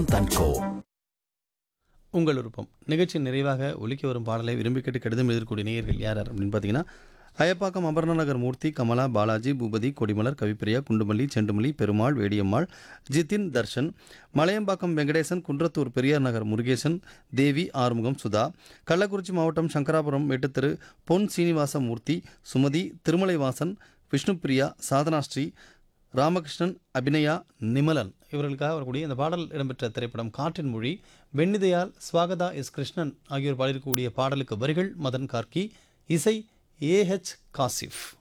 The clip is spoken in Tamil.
தன்கோ உங்கள் விருப்பம் நிகழ்ச்சியின் நிறைவாக ஒலிக்க வரும் பாடலை விரும்பி கேட்டு கடிதம் எழுதக்கூடிய நேயர்கள் யார் யார் அப்படின்னு பார்த்தீங்கன்னா அயப்பாக்கம் அபர்ணநகர் மூர்த்தி கமலா பாலாஜி பூபதி கொடிமலர் கவிப்பிரியா குண்டுமல்லி செண்டுமல்லி பெருமாள் வேடியம்மாள் ஜிதின் தர்ஷன் மலையம்பாக்கம் வெங்கடேசன் குன்றத்தூர் பெரியார் நகர் முருகேசன் தேவி ஆறுமுகம் சுதா கள்ளக்குறிச்சி மாவட்டம் சங்கராபுரம் மேட்டுத்தெரு பொன் சீனிவாச மூர்த்தி சுமதி திருமலைவாசன் விஷ்ணுபிரியா சாதனாஸ்ரீ ராமகிருஷ்ணன் அபிநயா நிமலன் இவர்களுக்காக வரக்கூடிய இந்த பாடல் இடம்பெற்ற திரைப்படம் காற்றின் மொழி வெண்ணிதையால் ஸ்வாகதா எஸ் கிருஷ்ணன் ஆகியோர் பாடியிருக்கக்கூடிய பாடலுக்கு வரிகள் மதன் கார்கி இசை ஏஹெச் காசிஃப்